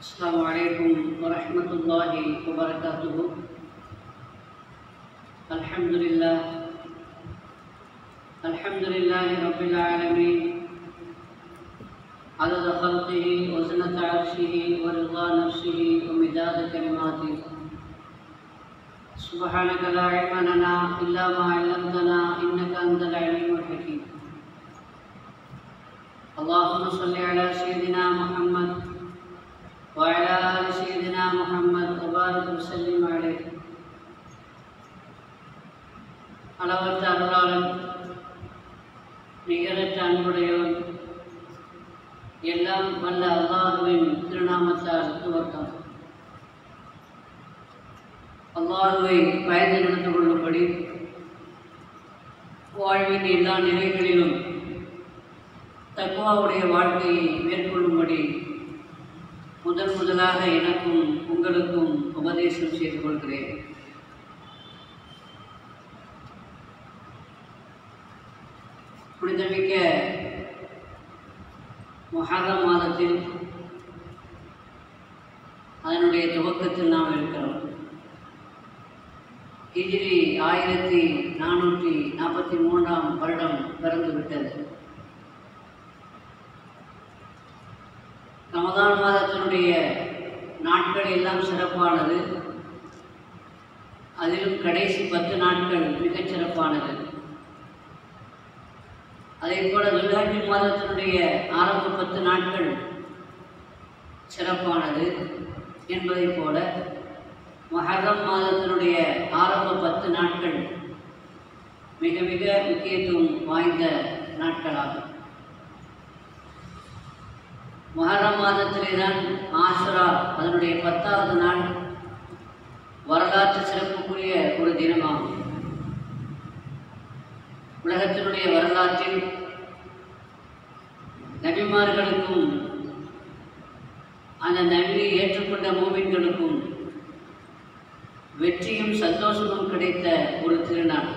السلام عليكم ورحمة الله وبركاته الحمد لله الحمد لله رب العالمين عدد خلقه وزنة عرشه ورضا نفسه ومداد كلماته سبحانك لا علم لنا إلا ما علمتنا إنك أنت العليم الحكيم اللهم صل على سيدنا محمد وعلى آل سيدنا محمد وبارك وسلم عليه அளவற்ற அருளாளன் நிகரற்ற அன்புடையவன் எல்லாம் வல்ல அல்லாஹுவின் திருநாமத்தால் துவக்கம் அல்லாஹுவை பயந்து நடந்து கொள்ளும்படி வாழ்வின் எல்லா நிலைகளிலும் தக்குவாவுடைய வாழ்க்கையை மேற்கொள்ளும்படி முதன் முதலாக எனக்கும் உங்களுக்கும் உபதேசம் செய்து கொள்கிறேன் புனிதமிக்க மொஹரம் மாதத்தில் அதனுடைய துவக்கத்தில் நாம் இருக்கிறோம் ஹிஜ்ரி ஆயிரத்தி நானூற்றி நாற்பத்தி மூன்றாம் வருடம் பிறந்து விட்டது ரமதான் மாதத்தினுடைய நாட்கள் எல்லாம் சிறப்பானது அதிலும் கடைசி பத்து நாட்கள் மிகச் சிறப்பானது அதே போல துல்ஹஜ் மாதத்தினுடைய ஆரம்ப பத்து நாட்கள் சிறப்பானது என்பதைப் போல மஹர்ரம் மாதத்தினுடைய ஆரம்ப பத்து நாட்கள் மிக மிக முக்கியத்துவம் வாய்ந்த நாட்களாகும் மஹரம் மாதத்திலே தான் ஆசுரா அதனுடைய பத்தாவது நாள் வரலாற்று சிறப்புக்குரிய ஒரு தினமாகும் உலகத்தினுடைய வரலாற்றில் நபிமார்களுக்கும் அந்த நபியை ஏற்றுக்கொண்ட மூமின்களுக்கும் வெற்றியும் சந்தோஷமும் கிடைத்த ஒரு திருநாள்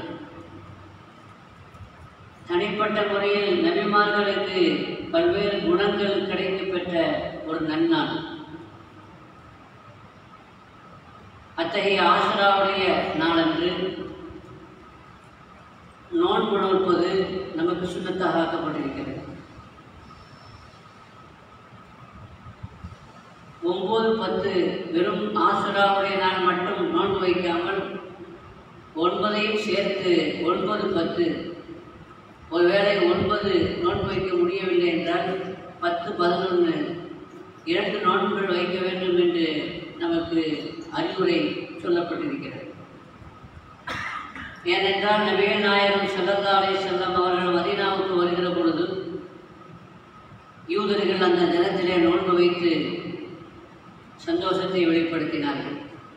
தனிப்பட்ட முறையில் நபிமார்களுக்கு பல்வேறு குணங்கள் கிடைக்க பெற்ற ஒரு நன்னாள் அத்தகைய ஆசராவுடைய நாளன்று நோன்பு நோற்பது நமக்கு சுண்ணத்தாக ஆக்கப்பட்டிருக்கிறது ஒன்பது பத்து வெறும் ஆசுராவுடைய நாள் மட்டும் நோன்பு வைக்காமல் ஒன்பதையும் சேர்த்து ஒன்பது பத்து ஒருவேளை ஒன்பது நோன்பு வைக்க முடியவில்லை என்றால் பத்து பதினொன்று இரண்டு நோன்புகள் வைக்க வேண்டும் என்று நமக்கு அறிவுரை சொல்லப்பட்டிருக்கிறது ஏனென்றால் நபிகள் நாயகம் செல்லந்தாலே செல்லம் அவர்கள் மதீனாவுக்கு வருகிற பொழுது யூதர்கள் அந்த தினத்திலே நோன்பு வைத்து சந்தோஷத்தை வெளிப்படுத்தினார்கள்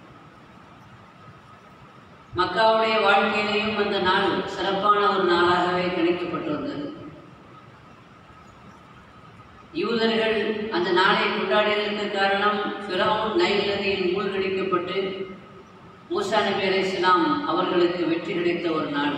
மக்காவுடைய வாழ்க்கையிலேயும் அந்த நாள் சிறப்பான ஒரு நாளாகவே கணிக்கப்பட்டு வந்தது யூதர்கள் அந்த நாளை கொண்டாடியதற்கு காரணம் ஃபிரௌன் நைல் நதியில் மூழ்கடிக்கப்பட்டு மூசா நபி அலை இஸ்லாம் அவர்களுக்கு வெற்றி கிடைத்த ஒரு நாள்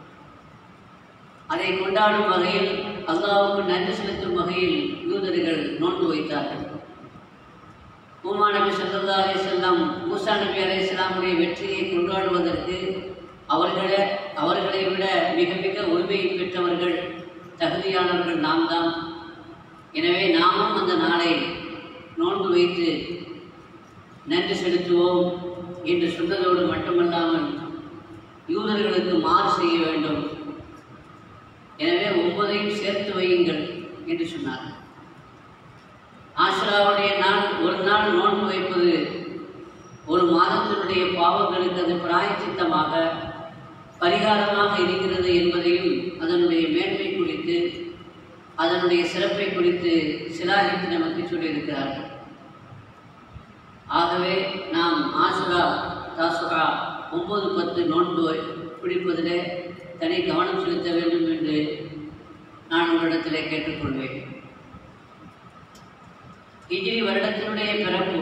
அதை கொண்டாடும் வகையில் அல்லாவுக்கு நன்றி செலுத்தும் வகையில் யூதர்கள் நோன்பு வைத்தார்கள் மூமா நபி சல்லா அலி செல்லம் மூசா நபி அலி இஸ்லாமுடைய வெற்றியை கொண்டாடுவதற்கு அவர்களே அவர்களை விட மிக மிக உரிமையை பெற்றவர்கள் தகுதியானவர்கள் நாம் தான் எனவே நாமும் அந்த நாளை நோன்பு வைத்து நன்றி செலுத்துவோம் என்று சொன்னதோடு மட்டுமல்லாமல் யூதர்களுக்கு மாறு செய்ய வேண்டும் எனவே ஒன்பதையும் சேர்த்து வையுங்கள் என்று சொன்னார் ஆசுராவுடைய நாள் ஒரு நாள் நோன்பு வைப்பது ஒரு மாதத்தினுடைய பாவங்களுக்கு அது பிராயச்சித்தமாக பரிகாரமாக இருக்கிறது என்பதையும் அதனுடைய மேன்மை குறித்து அதனுடைய சிறப்பை குறித்து சிலாகித்து நமக்கு சொல்லியிருக்கிறார்கள் ஆகவே நாம் ஆசுரா தாசுரா ஒம்பது பத்து நோன்பு பிடிப்பதிலே தனி கவனம் செலுத்த வேண்டும் என்று நான் உங்களிடத்திலே கேட்டுக்கொள்வேன் ஹிஜ்ரி வருடத்தினுடைய பிறப்பு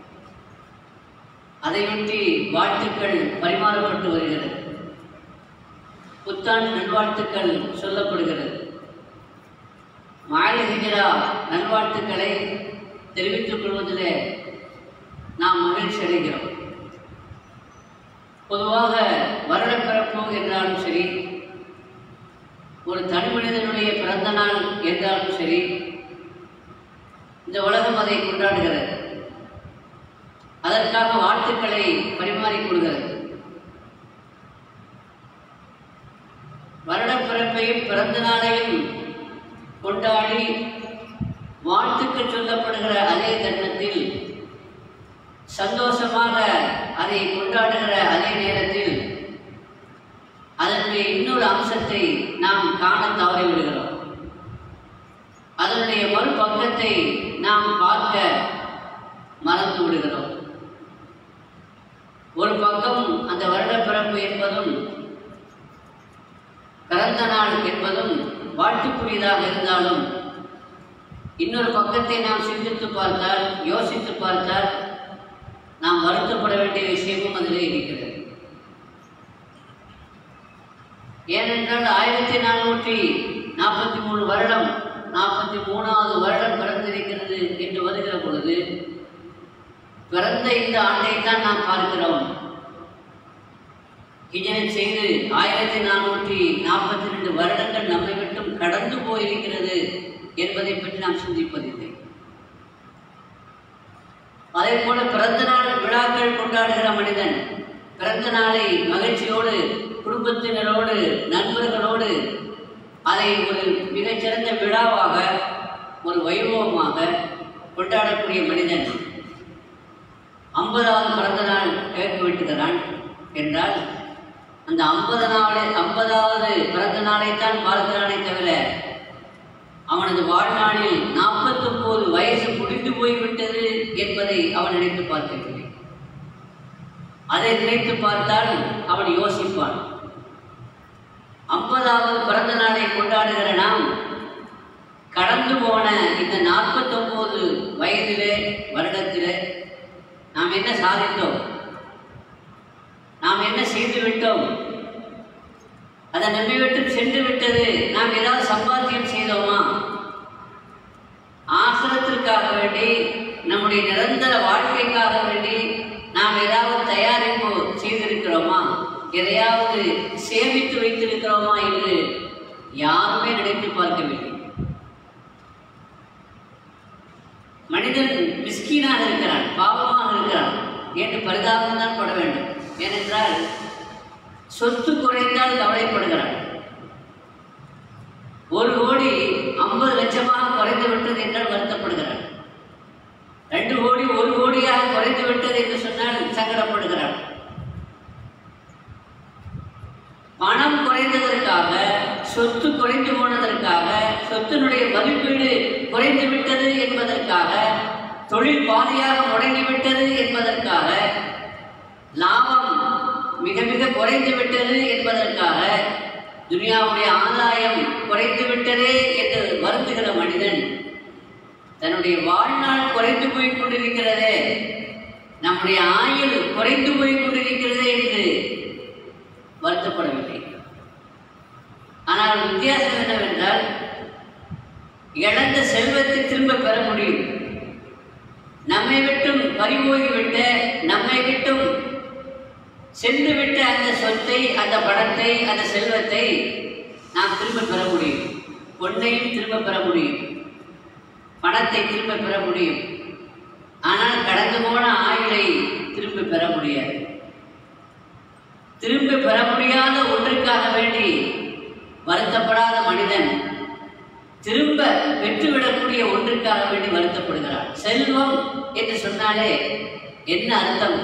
அதையொட்டி வாழ்த்துக்கள் பரிமாறப்பட்டு வருகிறது புத்தாண்டு நல்வாழ்த்துக்கள் சொல்லப்படுகிறது மாலை ஹிஜ்ரா நல்வாழ்த்துக்களை தெரிவித்துக் கொள்வதில் நாம் மகிழ்ச்சி அடைகிறோம் பொதுவாக வருடப்பிறப்பு என்றாலும் சரி ஒரு தனி மனிதனுடைய பிறந்த நாள் என்றாலும் சரி இந்த உலகம் அதை கொண்டாடுகிறது அதற்காக வாழ்த்துக்களை பரிமாறிக்கொள்கிறது வருடப்பிறப்பையும் பிறந்த நாளையும் கொண்டாடி வாழ்த்துக்கள் சொல்லப்படுகிற அதே தருணத்தில் சந்தோஷமாக அதை கொண்டாடுகிற அதே நேரத்தில் அதனுடைய இன்னொரு அம்சத்தை நாம் காண தவறி விடுகிறோம் அதனுடைய மறுபக்கத்தை நாம் பார்க்க மறந்து விடுகிறோம் ஒரு பக்கம் அந்த வருடப்பிறப்பு என்பதும் பிறந்த நாள் என்பதும் வாழ்த்துக்குரியதாக இருந்தாலும் இன்னொரு பக்கத்தை நாம் சிந்தித்து பார்த்தால் யோசித்து பார்த்தால் நாம் வருத்தப்பட வேண்டிய விஷயமும் அதிலே இருக்கிறது ஏனென்றால் ஆயிரத்தி நானூற்றி நாற்பத்தி மூணு வருடம் நாற்பத்தி மூணாவது வருடம் பிறந்திருக்கிறது என்று வருகிற பொழுது பிறந்த இந்த ஆண்டைத்தான் நாம் பார்க்கிறோம் ஹிஜரத் செய்து ஆயிரத்தி நானூற்றி நாற்பத்தி ரெண்டு வருடங்கள் நம்மை விட்டும் கடந்து போயிருக்கிறது என்பதை பற்றி நாம் சிந்திப்பதில்லை அதே போல பிறந்த நாள் விழாக்கள் கொண்டாடுகிற மனிதன் பிறந்த நாளை மகிழ்ச்சியோடு குடும்பத்தினரோடு நண்பர்களோடு அதை ஒரு மிகச்சிறந்த விழாவாக ஒரு வைபவமாக கொண்டாடக்கூடிய மனிதன் ஐம்பதாவது பிறந்த நாள் கேட்க வெட்டுகிறான் என்றால் அந்த ஐம்பது நாள் ஐம்பதாவது பிறந்த நாளைத்தான் பார்க்கிறானே தவிர அவனது வாழ்நாளில் நாற்பத்தொன்பது வயசு முடிந்து போய்விட்டது என்பதை அவன் நினைத்து பார்க்கவில்லை அதை நினைத்து பார்த்தால் அவன் யோசிப்பான் ஐம்பதாவது பிறந்த நாளை கொண்டாடுகிற நாம் கடந்து போன இந்த நாற்பத்தொன்பது வயதிலே வருடத்திலே நாம் என்ன சாதித்தோம் நாம் என்ன செய்து விட்டோம் அதை நம்மை விட்டு சென்று விட்டது நாம் ஏதாவது சம்பாத்தியம் செய்தோமா ஆசிரத்திற்காக வேண்டி நம்முடைய நிரந்தர வாழ்க்கைக்காக வேண்டி நாம் ஏதாவது தயாரிப்பு செய்திருக்கிறோமா எதையாவது சேமித்து வைத்திருக்கிறோமா என்று யாருமே நினைத்து பார்க்கவில்லை மனிதன் மிஸ்கீனாக இருக்கிறான் பாவமாக இருக்கிறான் என்று பரிதாபம் தான் பட வேண்டும் ஏனென்றால் சொத்து குறைந்தால் கவலைப்படுகிறான் ஒரு கோடி ஐம்பது லட்சமாக குறைந்து விட்டது என்றால் வருத்தப்படுகிறான் ரெண்டு கோடி ஒரு கோடியாக குறைந்து விட்டது என்று சொன்னால் சங்கடப்படுகிறான் பணம் குறைந்ததற்காக சொத்து குறைந்து போனதற்காக சொத்தினுடைய மதிப்பீடு குறைந்து விட்டது என்பதற்காக தொழில் பாதியாக முடங்கிவிட்டது என்பதற்காக லாபம் மிக மிக குறைந்து விட்டது என்பதற்காக துனியாவுடைய ஆதாயம் குறைந்து விட்டதே என்று வருந்துகிற மனிதன் தன்னுடைய வாழ்நாள் குறைந்து போய் கொண்டிருக்கிறதே நம்முடைய ஆயுள் குறைந்து போய் கொண்டிருக்கிறதே என்று வருத்தப்படவில்லை ஆனால் வித்தியாசம் என்னவென்றால் இழந்த செல்வத்தை திரும்ப பெற முடியும் நம்மை விட்டும் பறிபோகிவிட்ட நம்மை விட்டும் சென்று விட்ட அந்த சொத்தை அந்த பணத்தை அந்த செல்வத்தை நாம் திரும்ப பெற முடியும் பொன்னையும் திரும்ப பெற முடியும் பணத்தை திரும்ப பெற முடியும் ஆனால் கடந்து போன ஆயுளை திரும்ப பெற முடியாது திரும்ப பெற முடியாத ஒன்றுக்காக வேண்டி வருத்தப்படாத மனிதன் திரும்ப பெற்றுவிடக்கூடிய ஒன்றுக்காக வேண்டி வருத்தப்படுகிறான் செல்வம் என்று சொன்னாலே என்ன அர்த்தம்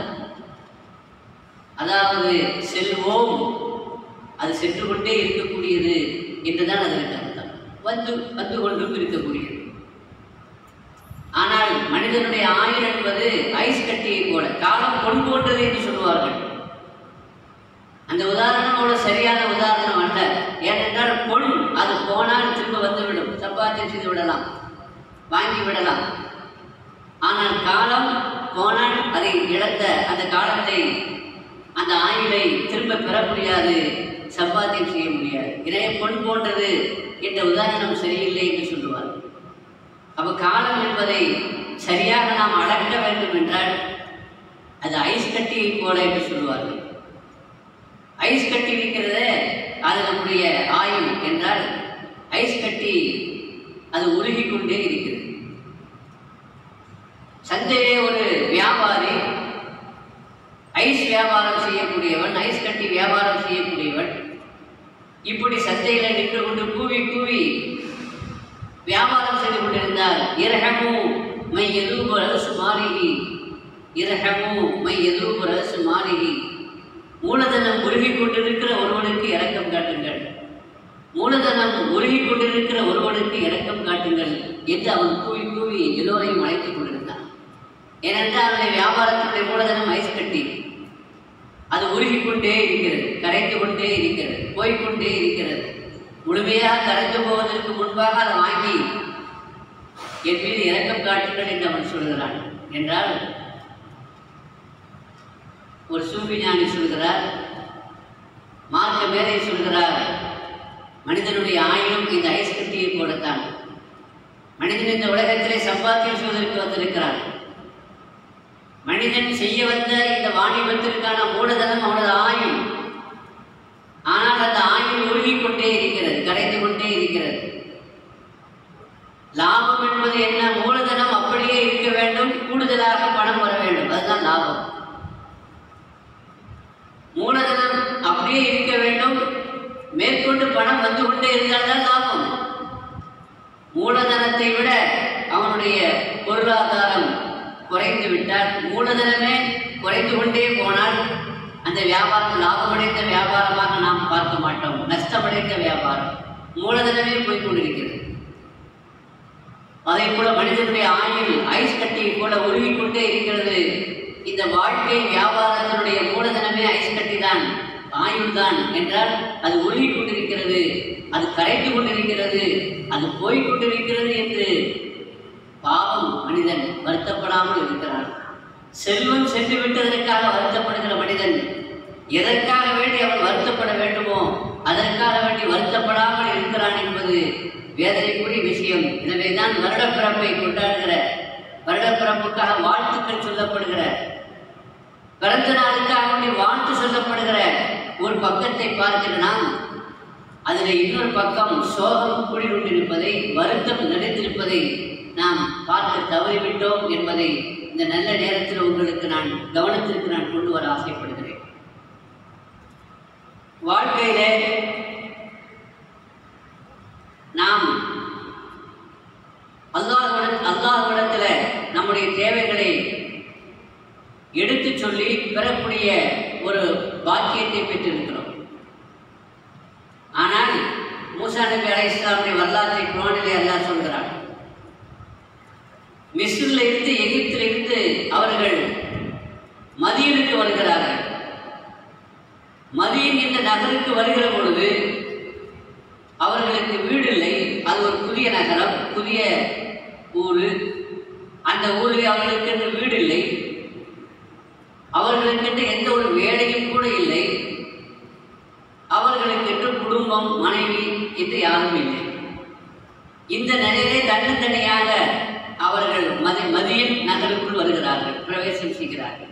அதாவது செல்வோம் அது சென்று கொண்டே இருக்கக்கூடியது என்றுதான் அதற்கு அர்த்தம் வந்து வந்து கொண்டும் இருக்கக்கூடியது ஆனால் மனிதனுடைய ஆயுள் என்பது ஐஸ் கட்டியை போல காலம் பொன் போன்றது என்று சொல்வார்கள் அந்த உதாரணம் கூட சரியான உதாரணம் அல்ல ஏனென்றால் பொன் அது போனால் திரும்ப வந்துவிடும் சம்பாத்தியம் செய்து விடலாம் வாங்கி விடலாம் ஆனால் காலம் போனால் அதை இழந்த அந்த காலத்தை அந்த ஆயுளை திரும்ப பெற முடியாது சம்பாத்தியம் செய்ய முடியாது எனவே பொன் போன்றது என்ற உதாரணம் சரியில்லை என்று சொல்லுவார் அப்ப காலம் என்பதை சரியாக நாம் அளக்க வேண்டும் என்றால் அது ஐஸ் கட்டியை போல என்று சொல்லுவார்கள் ஐஸ் கட்டி இருக்கிறது அது நம்முடைய ஆயுள் என்றால் ஐஸ் கட்டி அது உருகிக் கொண்டே இருக்கிறது சந்தையிலே ஒரு வியாபாரி ஐஸ் வியாபாரம் செய்யக்கூடியவன் ஐஸ் கட்டி வியாபாரம் செய்யக்கூடியவன் இப்படி சந்தையில நின்று கொண்டு கூவி கூவி வியாபாரம் செய்து கொண்டிருந்தார் இரகமு மை எதூபு ரசு மாளிகி இரகமு மை எதூபு ரசு மாளிகி மூலதனம் உருகிக் கொண்டிருக்கிற ஒருவனுக்கு இரக்கம் காட்டுங்கள் மூலதனம் உருகிக் கொண்டிருக்கிற ஒருவனுக்கு இரக்கம் காட்டுங்கள் என்று அவன் கூவி கூவி எல்லோரையும் அழைத்துக் கொண்டிருந்தான் ஏனென்றால் அவனுடைய வியாபாரத்தினுடைய மூலதனம் ஐஸ் கட்டி அது உருகிக் கொண்டே இருக்கிறது கரைந்து கொண்டே இருக்கிறது போய்க்கொண்டே இருக்கிறது முழுமையாக கரைந்து போவதற்கு முன்பாக அதை வாங்கி என் மீது இரக்கம் காட்டுங்கள் என்று அவன் சொல்கிறான் என்றால் ஒரு சூஃபி ஞானி சொல்கிறார் மார்க்க மேதை சொல்கிறார் மனிதனுடைய ஆயுளும் இந்த ஐஸ் கட்டியை போலத்தான் மனிதன் இந்த உலகத்திலே சம்பாத்தியம் செய்வதற்கு வந்திருக்கிறான் மனிதன் செய்ய வந்த இந்த வாணிபத்திற்கான மூலதனம் அவனது ஆயுள் ஆனால் அந்த ஆயுள் உருகிக் கொண்டே இருக்கிறது கரைந்து கொண்டே இருக்கிறது லாபம் என்பது என்ன மூலதனம் அப்படியே இருக்க வேண்டும் கூடுதலாக பணம் வர வேண்டும் அதுதான் லாபம் மூலதனம் அப்படியே இருக்க வேண்டும் மேற்கொண்டு பணம் வந்து கொண்டே இருந்தால்தான் லாபம் மூலதனத்தை விட அவனுடைய பொருளாதாரம் குறைந்து விட்டால் மூலதனமே குறைந்து கொண்டே போனால் அந்த வியாபாரம் லாபமடைந்த வியாபாரமாக நாம் பார்க்க மாட்டோம் நஷ்டமடைந்த வியாபாரம் மூலதனமே போய் கொண்டிருக்கிறது அதே போல மனிதனுடைய ஆயுள் ஐஸ் கட்டியை போல உருகிக் கொண்டே இருக்கிறது இந்த வாழ்க்கை வியாபாரத்தினுடைய மூலதனமே ஐஸ் கட்டி தான் ஆயுள் தான் என்றால் அது உருகிக் கொண்டிருக்கிறது அது கரைந்து கொண்டிருக்கிறது அது போய்க் கொண்டிருக்கிறது என்று பாவம் மனிதன் வருத்தப்படாமல் இருக்கிறான் செல்வம் சென்று விட்டதற்காக வருத்தப்படுகிற மனிதன் எதற்காக வேண்டி அவன் வருத்தப்பட வேண்டுமோ அதற்காக வேண்டி வருத்தப்படாமல் இருக்கிறான் என்பது வேதனைக்குரிய விஷயம் எனவேதான் வருடப்பிறப்பை கொண்டாடுகிற வருடப்பிறப்புக்காக வாழ்த்துக்கள் சொல்லப்படுகிற பிறந்த நாளுக்காக வேண்டி வாழ்த்து சொல்லப்படுகிற ஒரு பக்கத்தை பார்க்கிற நாம் அதில் இன்னொரு பக்கம் சோகம் குடிகொண்டிருப்பதை வருத்தம் நிறைந்திருப்பதை நாம் பார்க்க தவறிவிட்டோம் என்பதை இந்த நல்ல நேரத்தில் உங்களுக்கு நான் கவனத்திற்கு நான் கொண்டு வர ஆசைப்படுகிறேன் வாழ்க்கையிலே நாம் அல்லாஹ்விட அல்லாஹ்விடத்தில் நம்முடைய தேவைகளை எடுத்துச் சொல்லி பெறக்கூடிய ஒரு பாக்கியத்தை பெற்றிருக்கிறோம் ஆனால் மூசா நபி அலை இஸ்லாமுடைய வரலாற்றை குரானிலே அல்லாஹ் சொல்கிறான் மிஸ்ரில் இருந்து எகிப்தில் இருந்து அவர்கள் மதியனுக்கு வருகிறார்கள் மதியன் என்ற நகருக்கு வருகிற பொழுது அவர்களுக்கு வீடு இல்லை அது ஒரு புதிய நகரம் புதிய ஊர் அந்த ஊரில் அவர்களுக்கு வீடு இல்லை அவர்களுக்கென்று எந்த ஒரு வேலையும் கூட இல்லை அவர்களுக்கென்று குடும்பம் மனைவி என்று யாரும் இல்லை இந்த நிலையிலே தன்னந்தனியாக அவர்கள் மதி மதியின் நகருக்குள் வருகிறார்கள் பிரவேசம் செய்கிறார்கள்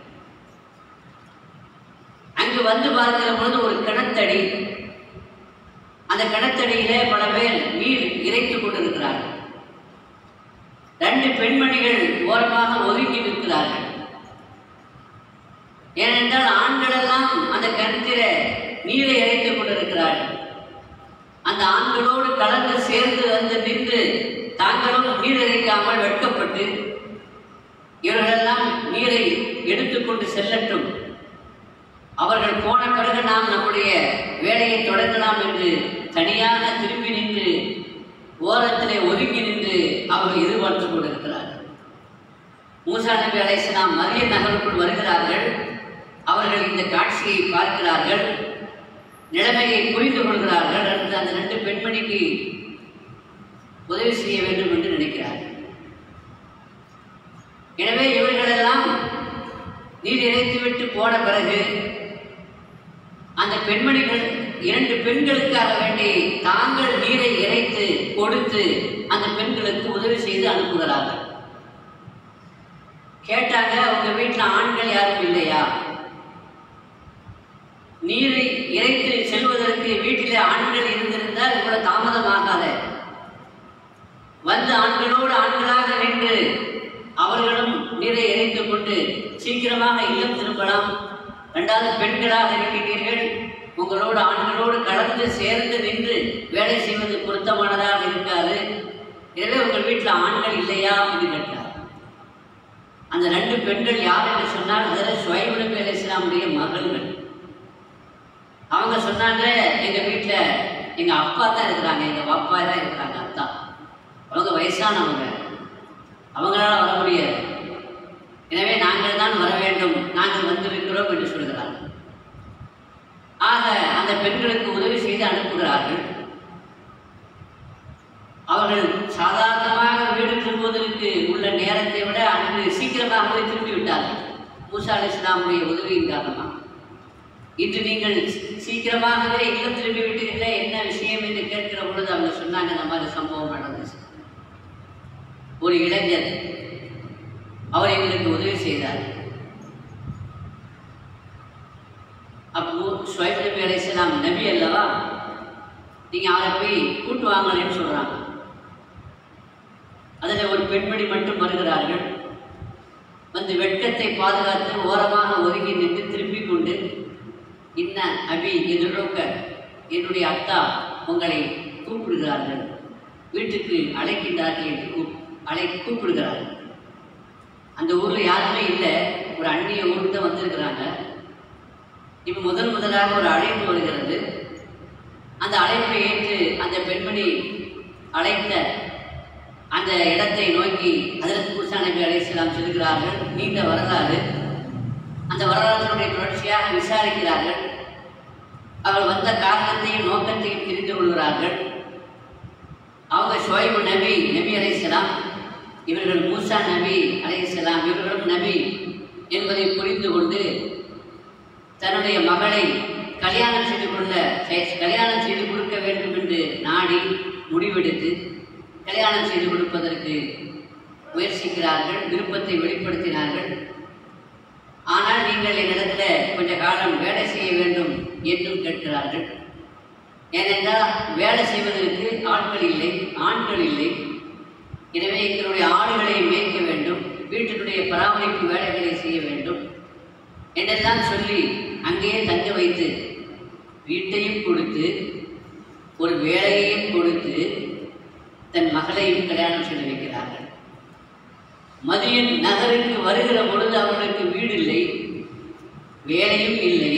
அங்கு வந்து பார்க்கிற பொழுது ஒரு கிணத்தடி அந்த கிணத்தடியிலே பல பேர் நீர் இறைத்துக் கொண்டிருக்கிறார்கள் ரெண்டு பெண்மணிகள் ஓரமாக ஒதுங்கி நிற்கிறார்கள் ஏனென்றால் ஆண்கள் எல்லாம் அந்த கிணற்றில நீரை இறைத்துக் கொண்டிருக்கிறார்கள் அந்த ஆண்களோடு கலந்து சேர்ந்து வந்து நின்று தாங்களும் நீர் இறைக்காமல் வெட்கப்பட்டு இவர்களெல்லாம் நீரை எடுத்துக்கொண்டு செல்லட்டும் அவர்கள் போன பிறகு நாம் நம்முடைய வேலையை தொடங்கலாம் என்று தனியாக திரும்பி நின்று ஓரத்திலே ஒதுங்கி நின்று அவர்கள் எதிர்பார்த்துக் கொண்டிருக்கிறார்கள் மூசா நபி அலைசலாம் மரிய நகருக்குள் வருகிறார்கள் அவர்கள் இந்த காட்சியை பார்க்கிறார்கள் நிலைமையை புரிந்து கொள்கிறார்கள் அடுத்து அந்த ரெண்டு பெண்மணிக்கு உதவி செய்ய வேண்டும் என்று நினைக்கிறார்கள் எனவே இவர்களெல்லாம் நீர் இறைத்துவிட்டு போன பிறகு அந்த பெண்மணிகள் இரண்டு பெண்களுக்காக வேண்டி தாங்கள் நீரை இறைத்து கொடுத்து அந்த பெண்களுக்கு உதவி செய்து அனுப்புகிறார்கள் கேட்டாங்க உங்க வீட்டில் ஆண்கள் யாரும் இல்லையா நீரை இறைத்து செல்வதற்கு வீட்டிலே ஆண்கள் இருந்திருந்தால் இவ்வளவு தாமதமாகாத வந்து ஆண்களோடு ஆண்களாக நின்று அவர்களும் நீரை இறைத்துக் கொண்டு சீக்கிரமாக இல்லம் திரும்பலாம் ரெண்டாவது பெண்களாக இருக்கின்றீர்கள் உங்களோடு ஆண்களோடு கலந்து சேர்ந்து நின்று வேலை செய்வது பொருத்தமானதாக இருக்காது எனவே உங்கள் வீட்டில் ஆண்கள் இல்லையா என்று கேட்டார் அந்த ரெண்டு பெண்கள் யார் என்று சொன்னால் அதில் சுவைபுரம் அலி இஸ்லாமுடைய மகள்கள் அவங்க சொன்னாங்க எங்க வீட்டில் எங்க அப்பா தான் இருக்கிறாங்க எங்க அப்பா தான் இருக்கிறாங்க அத்தா அவங்க வயசானவங்க அவங்களால வர முடியாது எனவே நாங்கள் தான் வர வேண்டும் நாங்கள் வந்திருக்கிறோம் என்று சொல்கிறார்கள் ஆக அந்த பெண்களுக்கு உதவி செய்து அனுப்புகிறார்கள் அவர்கள் சாதாரணமாக வீடு திரும்புவதற்கு உள்ள நேரத்தை விட அன்று சீக்கிரமாகவே திரும்பி விட்டார்கள் மூசா அலி இஸ்லாமுடைய உதவியின் காரணமாக இன்று நீங்கள் சீக்கிரமாகவே இல்லம் திரும்பி விட்டீர்களே என்ன விஷயம் என்று கேட்கிற பொழுது அவங்க சொன்னாங்க இந்த மாதிரி சம்பவம் நடந்துச்சு ஒரு இளைஞர் அவர் எங்களுக்கு உதவி செய்தார் அப்போ ஸ்வைப் நபி அலைசலாம் நபி அல்லவா நீங்க அவரை போய் கூட்டு வாங்கலன்னு சொல்றாங்க அதில் ஒரு பெண்மணி மட்டும் வருகிறார்கள் வந்து வெட்கத்தை பாதுகாத்து ஓரமாக ஒதுங்கி நின்று திருப்பிக் கொண்டு இன்ன அபி எதிர்நோக்க என்னுடைய அத்தா உங்களை கூப்பிடுகிறார்கள் வீட்டுக்கு அழைக்கின்றார்கள் என்று கூப் அழை கூப்பிடுகிறார்கள் அந்த ஊரில் யாருமே இல்லை ஒரு அந்நிய ஊருக்கு தான் வந்திருக்கிறாங்க இப்போ முதல் முதலாக ஒரு அழைப்பு வருகிறது அந்த அழைப்பை ஏற்று அந்த பெண்மணி அழைத்த அந்த இடத்தை நோக்கி அதற்கு குசா நபி அலையாம் செல்கிறார்கள் நீண்ட வரலாறு அந்த வரலாற்றுடைய தொடர்ச்சியாக விசாரிக்கிறார்கள் அவர் வந்த காரணத்தையும் நோக்கத்தையும் தெரிந்து கொள்கிறார்கள் அவங்க ஷோய்பு நபி நபி அலைசலாம் இவர்கள் மூசா நபி அலைசலாம் இவர்களும் நபி என்பதை புரிந்து கொண்டு தன்னுடைய மகளை கல்யாணம் செய்து கொள்ள செ- கல்யாணம் செய்து கொடுக்க வேண்டும் என்று நாடி முடிவெடுத்து கல்யாணம் செய்து கொடுப்பதற்கு முயற்சிக்கிறார்கள் விருப்பத்தை வெளிப்படுத்தினார்கள் ஆனால் நீங்கள் என்னிடத்தில் கொஞ்ச காலம் வேலை செய்ய வேண்டும் என்றும் கேட்கிறார்கள் ஏனென்றால் வேலை செய்வதற்கு ஆட்கள் இல்லை ஆண்கள் இல்லை எனவே எங்களுடைய ஆடுகளை மேய்க்க வேண்டும் வீட்டினுடைய பராமரிப்பு வேலைகளை செய்ய வேண்டும் என்றெல்லாம் சொல்லி அங்கேயே தங்க வைத்து வீட்டையும் கொடுத்து ஒரு வேலையையும் கொடுத்து தன் மகளையும் கல்யாணம் செய்து வைக்கிறார்கள் மதியன் நகருக்கு வருகிற பொழுது அவர்களுக்கு வீடு இல்லை வேலையும் இல்லை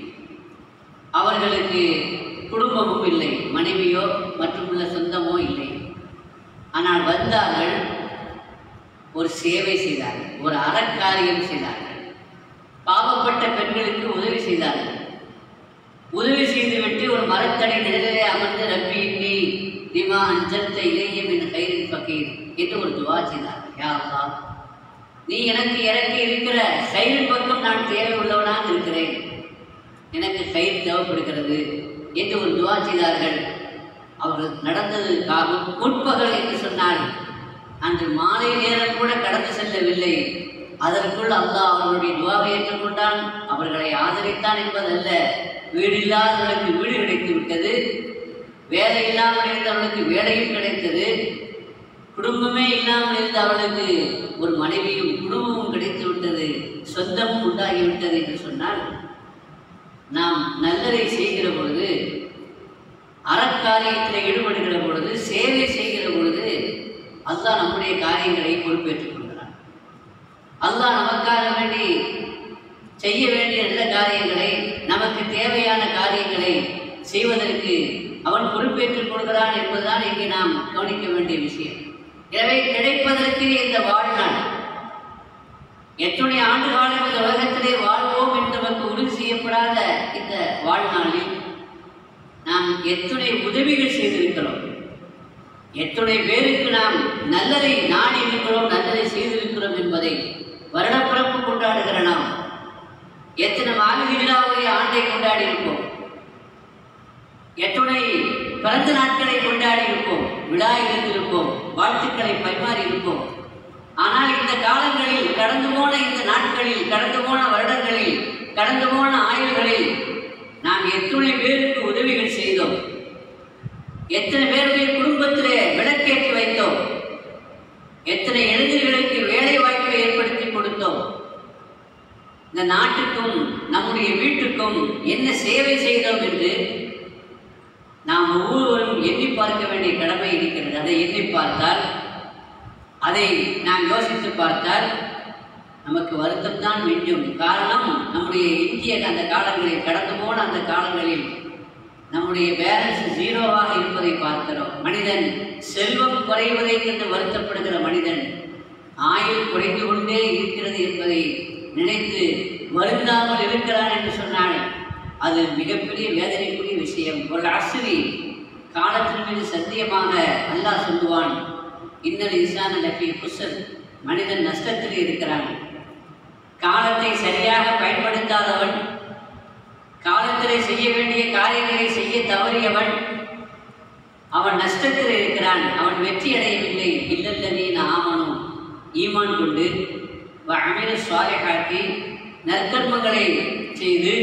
அவர்களுக்கு குடும்பமும் இல்லை மனைவியோ மற்றும் உள்ள சொந்தமோ இல்லை ஆனால் வந்தார்கள் ஒரு சேவை செய்தார்கள் ஒரு அறக்காரியம் செய்தார்கள் பாவப்பட்ட பெண்களுக்கு உதவி செய்தார்கள் உதவி செய்துவிட்டு ஒரு மரத்தடி நிழலிலே அமர்ந்து ரப்பி இன்னி திமா அஞ்சத்த இளைய மின் கைரின் ஃபகீர் என்று ஒரு துவா செய்தார்கள் யா அல்லாஹ் நீ எனக்கு இறக்கி இருக்கிற கயிறு பக்கம் நான் தேவை உள்ளவனாக இருக்கிறேன் எனக்கு கயிறு தேவைப்படுகிறது என்று ஒரு துவா செய்தார்கள் அவர்கள் நடந்தது காகும் முற்பகல் என்று சொன்னால் அன்று மாலை நேரம் கூட கடந்து செல்லவில்லை அதற்குள் அல்லாஹ் அவர்களுடைய துவாவை ஏற்றுக்கொண்டான் அவர்களை ஆதரித்தான் என்பதல்ல வீடு இல்லாதவர்களுக்கு வீடு கிடைத்து விட்டது வேலை இல்லாமல் இருந்தவர்களுக்கு வேலையும் கிடைத்தது குடும்பமே இல்லாமல் இருந்த அவளுக்கு ஒரு மனைவியும் குடும்பமும் கிடைத்து விட்டது சொந்தமும் உண்டாகிவிட்டது என்று சொன்னால் நாம் நல்லதை செய்கிற பொழுது அறக்காரியத்தில் ஈடுபடுகிற பொழுது சேவை செய்கிற பொழுது அல்லாஹ் நம்முடைய காரியங்களை பொறுப்பேற்றுக் கொள்கிறான் அல்லாஹ் நமக்காக வேண்டி செய்ய வேண்டிய நல்ல காரியங்களை நமக்கு தேவையான காரியங்களை செய்வதற்கு அவன் பொறுப்பேற்றுக் கொள்கிறான் என்பதுதான் இங்கே நாம் கவனிக்க வேண்டிய விஷயம் எனவே கிடைப்பதற்கு இந்த வாழ்நாள் எத்தனை ஆண்டு காலம் இந்த உலகத்திலே வாழ்வோம் என்று நமக்கு உறுதி செய்யப்படாத இந்த வாழ்நாளில் நாம் எத்தனை உதவிகள் செய்திருக்கிறோம் எத்தனை பேருக்கு நாம் நல்லதை நாடி இருக்கிறோம் நல்லதை செய்திருக்கிறோம் என்பதை வருடப்பிறப்பு கொண்டாடுகிற நாம் எத்தனை மாநிலாவுடைய ஆண்டை கொண்டாடி இருப்போம் எத்துணை பிறந்த நாட்களை கொண்டாடி இருப்போம் விழா இருந்திருப்போம் வாழ்த்துக்களை பரிமாறி இருப்போம் ஆனால் இந்த காலங்களில் கடந்து போன இந்த நாட்களில் கடந்து போன வருடங்களில் கடந்து போன ஆய்வுகளில் நாம் எத்துணை பேருக்கு உதவிகள் செய்தோம் எத்தனை பேருடைய குடும்பத்திலே விளக்கேற்றி வைத்தோம் எத்தனை இளைஞர்களுக்கு வேலை வாய்ப்பை ஏற்படுத்தி கொடுத்தோம் இந்த நாட்டுக்கும் நம்முடைய வீட்டுக்கும் என்ன சேவை செய்தோம் என்று நாம் ஒவ்வொருவரும் எண்ணி பார்க்க வேண்டிய கடமை இருக்கிறது அதை எண்ணி பார்த்தால் அதை நாம் யோசித்து பார்த்தால் நமக்கு வருத்தம் தான் மிஞ்சும் காரணம் நம்முடைய இந்திய அந்த காலங்களில் கடந்து போன அந்த காலங்களில் நம்முடைய பேலன்ஸ் ஜீரோவாக இருப்பதை பார்க்கிறோம் மனிதன் செல்வம் குறைவதை கண்டு வருத்தப்படுகிற மனிதன் ஆயுள் குறைந்து கொண்டே இருக்கிறது என்பதை நினைத்து வருந்தாமல் இருக்கிறான் என்று சொன்னாள் அது மிகப்பெரிய வேதனைக்குரிய விஷயம் ஒரு அசுரி காலத்தின் மீது சத்தியமாக அல்லாஹ் சொல்லுவான் இன்னல் இன்சான லஃபி குசல் மனிதன் நஷ்டத்தில் இருக்கிறான் காலத்தை சரியாக பயன்படுத்தாதவன் காலத்திலே செய்ய வேண்டிய காரியங்களை செய்ய தவறியவன் அவன் நஷ்டத்தில் இருக்கிறான் அவன் வெற்றி அடையவில்லை இல்லல்லதீன ஆமனும் ஈமான் கொண்டு அமிர சுவாலிகாட்டி நற்கர்மங்களை செய்து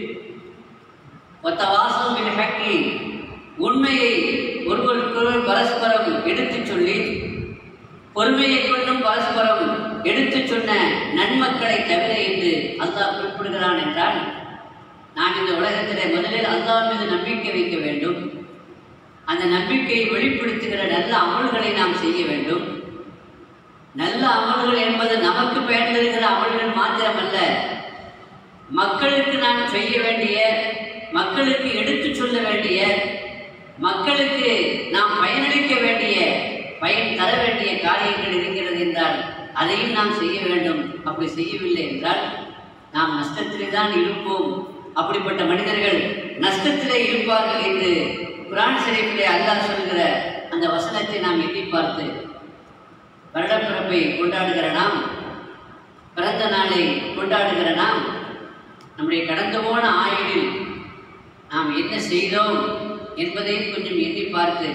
ஒத்தவாசம் பின்ஹக்கி உண்மையை ஒருவருக்கொருவர் பரஸ்பரம் எடுத்துச் சொல்லி பொறுமையை கொண்டும் பரஸ்பரம் எடுத்துச் சொன்ன நன்மக்களை தவிர என்று அல்லாஹ் குறிப்பிடுகிறான் என்றால் நான் இந்த உலகத்திலே முதலில் அல்லாஹ் மீது நம்பிக்கை வைக்க வேண்டும் அந்த நம்பிக்கையை வெளிப்படுத்துகிற நல்ல அமல்களை நாம் செய்ய வேண்டும் நல்ல அமல்கள் என்பது நமக்கு பயன் தருகிற அமல்கள் மாத்திரமல்ல மக்களுக்கு நாம் செய்ய வேண்டிய மக்களுக்கு எடுத்துச் சொல்ல வேண்டிய மக்களுக்கு நாம் பயனளிக்க வேண்டிய பயன் தர வேண்டிய காரியங்கள் இருக்கிறது என்றால் அதையும் நாம் செய்ய வேண்டும் அப்படி செய்யவில்லை என்றால் நாம் நஷ்டத்திலே தான் இருப்போம் அப்படிப்பட்ட மனிதர்கள் நஷ்டத்திலே இருப்பார்கள் என்று குரான் ஷரீஃபிலே அல்லாஹ் சொல்கிற அந்த வசனத்தை நாம் எண்ணி பார்த்து வருடப்பிறப்பை கொண்டாடுகிற நாம் பிறந்த நாளை கொண்டாடுகிற நாம் நம்முடைய கடந்து போன ஆயுளில் நாம் என்ன செய்தோம் என்பதை கொஞ்சம் எண்ணி பார்த்து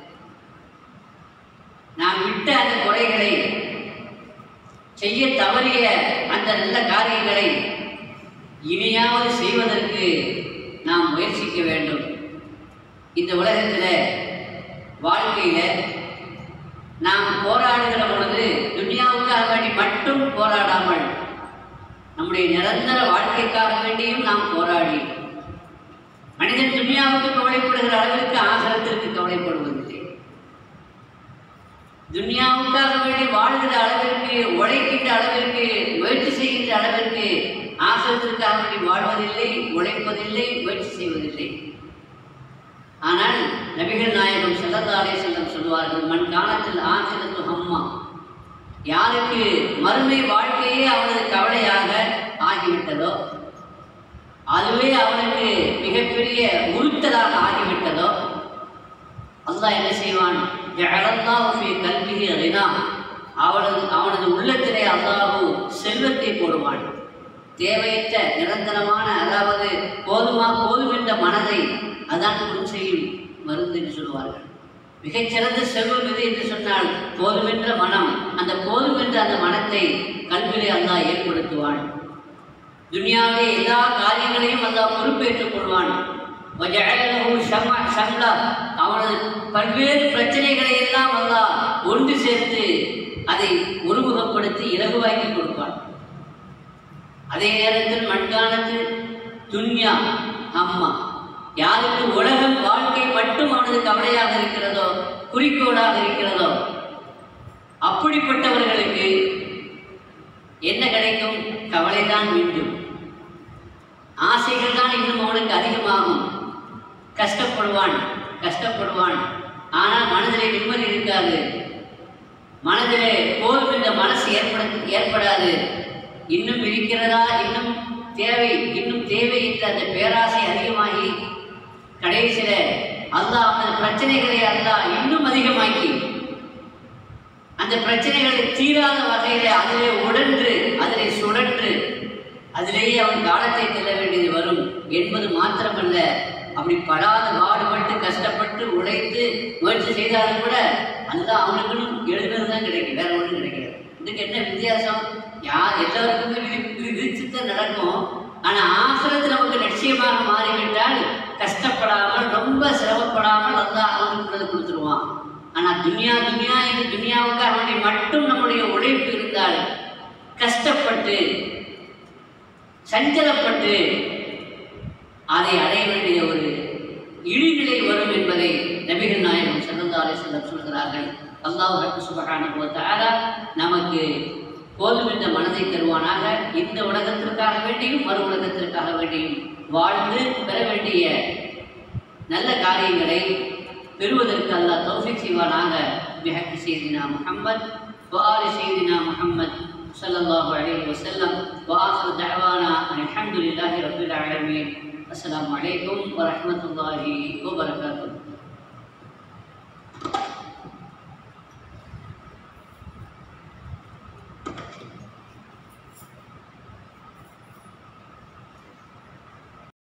நாம் விட்ட அந்த குறைகளை செய்ய தவறிய அந்த நல்ல காரியங்களை இனியாவது செய்வதற்கு நாம் முயற்சிக்க வேண்டும் இந்த உலகத்தில் வாழ்க்கையில் நாம் போராடுகிற பொழுது துனியாவுக்காக வேண்டி மட்டும் போராடாமல் நம்முடைய நிரந்தர வாழ்க்கைக்காக வேண்டியும் நாம் போராடி மனிதன் துனியாவுக்கு கவலைப்படுகிற அளவிற்கு ஆகரத்திற்கு கவலைப்படுவதில்லை துனியாவுக்காக வேண்டி வாழ்கிற அளவிற்கு உழைக்கின்ற அளவிற்கு முயற்சி செய்கின்ற அளவிற்கு ஆகரத்திற்காக வேண்டி வாழ்வதில்லை உழைப்பதில்லை முயற்சி செய்வதில்லை ஆனால் நபிகள் நாயகம் செல்லத்தாலே செல்லம் சொல்வார்கள் மண் காலத்தில் ஆசிரத்து ஹம்மா யாருக்கு மறுமை வாழ்க்கையே அவனது கவலையாக ஆகிவிட்டதோ அதுவே அவனுக்கு மிகப்பெரிய உறுத்தலாக ஆகிவிட்டதோ அல்லாஹ் என்ன செய்வான் ஜஅலல்லாஹு ஃபீ கல்பிஹி ரினா அவனது அவனது உள்ளத்திலே அல்லாஹு செல்வத்தை போடுவான் தேவையற்ற நிரந்தரமான அதாவது போதுமா போதும் என்ற மனதை அதான் குணம் செய்யும் மருந்து என்று சொல்வார்கள் மிகச்சிறந்த செல்வம் எது என்று சொன்னால் போதுமென்ற மனம் அந்த போதும் என்ற அந்த மனத்தை கல்விலே அல்லாஹ் ஏற்படுத்துவான் துனியாவிலே எல்லா காரியங்களையும் அல்லாஹ் பொறுப்பேற்றுக் கொள்வான் வஜஅலஹு ஷம ஷம்லா அவனது பல்வேறு பிரச்சனைகளை எல்லாம் அல்லாஹ் ஒன்று சேர்த்து அதை ஒருமுகப்படுத்தி இலகுவாக்கி கொடுப்பான் அதே நேரத்தில் மண்காலத்து துன்யா அம்மா யாருக்கு உலகம் வாழ்க்கை மட்டும் அவனது கவலையாக இருக்கிறதோ குறிக்கோளாக இருக்கிறதோ அப்படிப்பட்டவர்களுக்கு என்ன கிடைக்கும் கவலைதான் மீண்டும் ஆசைகள் தான் இன்னும் அவனுக்கு அதிகமாகும் கஷ்டப்படுவான் கஷ்டப்படுவான் ஆனால் மனதிலே நிம்மதி இருக்காது மனதிலே போதும் என்ற மனசு ஏற்பட ஏற்படாது இன்னும் இருக்கிறதா இன்னும் தேவை இன்னும் தேவை என்ற அந்த பேராசை அதிகமாகி கடைசியில அல்லாஹ் அந்த பிரச்சனைகளை அல்லாஹ் இன்னும் அதிகமாக்கி அந்த பிரச்சனைகளை தீராத வகையிலே அதிலே உடன்று அதிலே சுழன்று அதிலேயே அவன் காலத்தை செல்ல வேண்டியது வரும் என்பது மாத்திரமல்ல அப்படி படாத பாடுபட்டு கஷ்டப்பட்டு உழைத்து முயற்சி செய்தாலும் கூட அதுதான் அவனுக்குன்னு எழுதுறது தான் கிடைக்கும் வேற ஒன்றும் கிடைக்காது இந்த இதுக்கு என்ன வித்தியாசம் யார் எல்லாருக்குமே விதி- விதிச்சுட்டு நடக்கும் ஆனா ஆசிரத்து நமக்கு நிச்சயமாக மாறிவிட்டால் கஷ்டப்படாமல் ரொம்ப சிரமப்படாமல் அல்லாஹ் அவனுக்கு கொடுத்துருவான் ஆனா துனியா துனியா என்று துனியாவுக்காக வேண்டி மட்டும் நம்முடைய உழைப்பு இருந்தால் கஷ்டப்பட்டு சஞ்சலப்பட்டு அதை அடைய வேண்டிய ஒரு இழிநிலை வரும் என்பதை நபிகள் நாயகம் செல்லந்தாலே செல்ல சொல்கிறார்கள் அல்லாஹ் சுபகான நமக்கு போதும் என்ற மனதை தருவானாக இந்த உலகத்திற்காக வேண்டியும் மறு உலகத்திற்காக வேண்டியும் வாழ்ந்து பெற வேண்டிய நல்ல காரியங்களை பெறுவதற்கு அல்லாஹ் தௌஃபிக் செய்வானாக பிஹக்கி செய்தினா முஹம்மத் وآل سيدنا محمد صلى الله عليه وسلم وآخر دعوانا أن الحمد لله رب العالمين السلام عليكم ورحمة الله وبركاته